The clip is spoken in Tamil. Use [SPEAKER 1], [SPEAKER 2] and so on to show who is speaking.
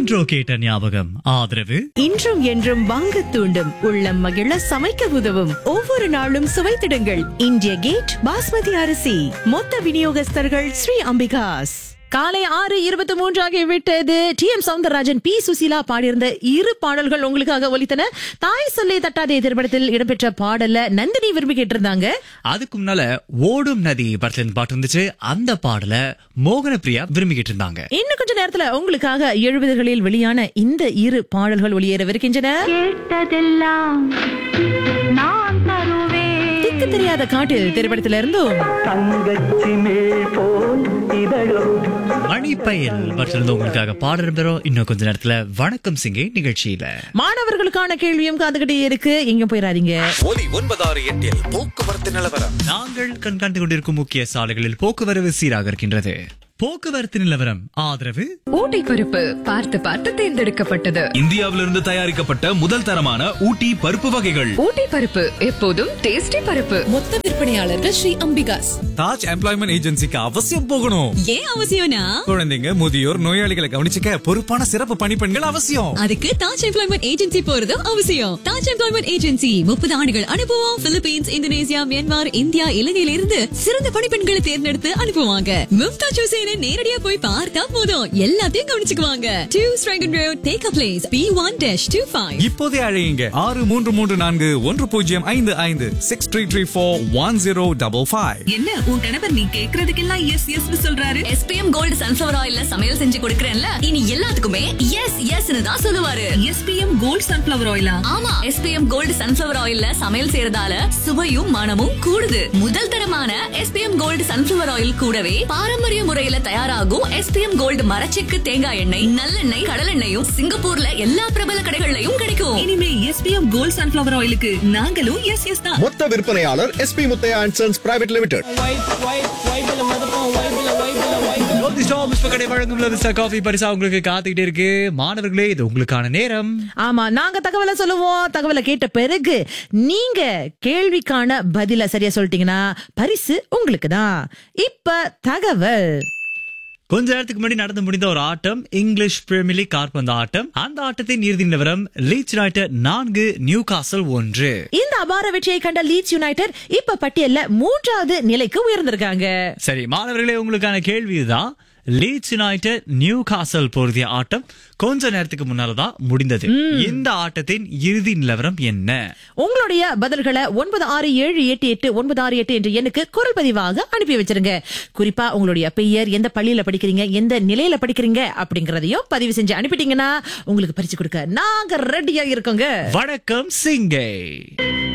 [SPEAKER 1] இன்றோ கேட்ட ஞாபகம் ஆதரவு
[SPEAKER 2] இன்றும் என்றும் வாங்க தூண்டும் உள்ளம் மகிழ சமைக்க உதவும் ஒவ்வொரு நாளும் சுவைத்திடுங்கள் இந்திய கேட் பாஸ்மதி அரிசி மொத்த விநியோகஸ்தர்கள் ஸ்ரீ அம்பிகாஸ் காலை ஆறு இருபத்தி மூன்று ஆகிவிட்டது T M Soundararajan P Susheela பாடியிருந்த இரு பாடல்கள் உங்களுக்காக ஒலித்தன தாய் சொல்லை தட்டாதே திரைப்படத்தில் இடம்பெற்ற பாடல்ல நந்தினி விரும்பி கேட்டிருந்தாங்க
[SPEAKER 1] அதுக்கு முன்னால ஓடும் நதி படத்துல இருந்து பாட்டு இருந்துச்சு அந்த பாடல மோகன பிரியா விரும்பிக்கிட்டு இருந்தாங்க
[SPEAKER 2] இன்னும் கொஞ்ச நேரத்துல உங்களுக்காக எழுபதுகளில் வெளியான இந்த இரு பாடல்கள் ஒளியேறவிருக்கின்றன
[SPEAKER 3] கேட்டதெல்லாம் நான் தருவேன்
[SPEAKER 2] திக்கு தெரியாத காட்டில் திரைப்படத்தில இருந்தும்
[SPEAKER 4] தங்கச்சி மேல் போல் இதழும்
[SPEAKER 1] மணிப்பயல் படத்துல இருந்து உங்களுக்காக பாடல் பெறும் இன்னும் கொஞ்ச நேரத்துல வணக்கம் சிங்கே நிகழ்ச்சியில
[SPEAKER 2] மாணவர்களுக்கான கேள்வியும் காத்துக்கிட்டே இருக்கு எங்க போயிடாதீங்க
[SPEAKER 5] ஒலி ஒன்பதாறு எட்டில் போக்குவரத்து நிலவரம்
[SPEAKER 1] நாங்கள் கண்காணித்துக் கொண்டிருக்கும் முக்கிய சாலைகளில் போக்குவரவு சீராக இருக்கின்றது போக்குவரத்து நிலவரம் ஆதரவு
[SPEAKER 6] ஊட்டி பருப்பு பார்த்து பார்த்து தேர்ந்தெடுக்கப்பட்டது
[SPEAKER 7] இந்தியாவிலிருந்து தயாரிக்கப்பட்ட முதல் தரமான ஊட்டி பருப்பு வகைகள்
[SPEAKER 6] ஊட்டி பருப்பு எப்போதும் டேஸ்டி பருப்பு
[SPEAKER 8] மொத்த விற்பனையாளர்கள் ஸ்ரீ அம்பிகாஸ்
[SPEAKER 7] தாஜ் எம்ப்ளாய்மெண்ட் ஏஜென்சிக்கு அவசியம் போகணும்
[SPEAKER 8] ஏன் அவசியம்னா
[SPEAKER 7] குழந்தைங்க முதியோர் நோயாளிகளை கவனிச்சுக்க பொறுப்பான சிறப்பு பணிப்பெண்கள் அவசியம்
[SPEAKER 8] அதுக்கு தாஜ் எம்ப்ளாய்மெண்ட் ஏஜென்சி போறதும் அவசியம் தாஜ் எம்ப்ளாய்மெண்ட் ஏஜென்சி முப்பது ஆண்டுகள் அனுபவம் பிலிப்பீன்ஸ் இந்தோனேசியா மியான்மர் இந்தியா இலங்கையில இருந்து சிறந்த பணிப்பெண்களை தேர்ந்தெடுத்து அனுப்புவாங்க மும்தாஜ் ஹுசேனை நேரடியா போய் பார்த்தா போதும் எல்லாத்தையும் கவனிச்சுக்குவாங்க two Strahan road take a place B one dash two five
[SPEAKER 7] இப்போதே அழையுங்க ஆறு மூன்று மூன்று நான்கு ஒன்று பூஜ்ஜியம் ஐந்து ஐந்து six three three four one zero double five
[SPEAKER 8] என்ன உன் கணவர் நீ கேக்குறதுக்கெல்லாம் எஸ் எஸ் சொல்றாரு எஸ்பிஎம் கோல்டு சன்ஃபிளவர் ஆயில்ல சமையல் செஞ்சு கொடுக்கறேன்ல இனி எல்லாத்துக்குமே எஸ் எஸ் தான் சொல்லுவாரு எஸ்பிஎம் கோல்டு சன்ஃபிளவர் ஆயிலா ஆமா எஸ்பிஎம் கோல்டு சன்ஃபிளவர் ஆயில்ல சமையல் செய்யறதால சுவையும் மனமும் கூடுது முதல் தரமான எஸ்பிஎம் கோல்டு சன்ஃபிளவர் ஆயில் கூடவே பாரம்பரிய முறையில தயாராகும் எஸ்பிஎம் கோல்டு மரச்செக்கு தேங்காய் எண்ணெய் நல்லெண்ணெய் கடலெண்ணெயும் சிங்கப்பூர்ல எல்லா பிரபல கடைகள்லயும் கிடைக்கும் இனிமே எஸ்பிஎம் கோல்டு சன்ஃபிளவர் ஆயிலுக்கு நாங்களும் எஸ் எஸ் தான்
[SPEAKER 5] மொத்த விற்பனையாளர் SP Muthaiya and sons private limited
[SPEAKER 1] Jyothi stop புஷ்பக்கடை வழங்கும் லவிஸ்டா காஃபி பரிசா உங்களுக்கு காத்துக்கிட்டே இருக்கு மாணவர்களே இது உங்களுக்கான நேரம்
[SPEAKER 2] ஆமா நாங்க தகவலை சொல்லுவோம் தகவலை கேட்ட பிறகு நீங்க கேள்விக்கான பதில சரியா சொல்லிட்டீங்கன்னா பரிசு உங்களுக்கு தான் இப்ப தகவல்
[SPEAKER 1] கொஞ்ச நேரத்துக்கு முன்னாடி நடந்து முடிந்த ஒரு ஆட்டம் இங்கிலீஷ் பிரீமியர் லீக் கால்பந்து ஆட்டம் அந்த ஆட்டத்தின் இறுதி நிலவரம் லீச் யுனைடெட் நான்கு நியூ காசல் ஒன்று
[SPEAKER 2] இந்த அபார வெற்றியை கண்ட லீட்ஸ் யுனைடெட் இப்ப பட்டியல்ல மூன்றாவது நிலைக்கு உயர்ந்திருக்காங்க
[SPEAKER 1] சரி மாணவர்களே உங்களுக்கான கேள்வி இதுதான் லீட்ஸ் யுனைடெட் நியூ காசல் பொருதிய ஆட்டம் கொஞ்ச நேரத்துக்கு முன்னாலதான் முடிந்தது இந்த ஆட்டத்தின் இறுதி நிலவரம் என்ன
[SPEAKER 2] உங்களுடைய பதில்களை ஒன்பது ஆறு ஏழு எட்டு எட்டு ஒன்பது ஆறு எட்டு என்ற எண்ணுக்கு குரல் பதிவாக அனுப்பி வச்சிருங்க குறிப்பா உங்களுடைய பெயர் எந்த பள்ளியில படிக்கிறீங்க எந்த நிலையில படிக்கிறீங்க அப்படிங்கறதையும் பதிவு செஞ்சு அனுப்பிட்டீங்கன்னா உங்களுக்கு பரிசு கொடுக்க நாங்க ரெடியா இருக்கோங்க
[SPEAKER 1] வணக்கம் சிங்கை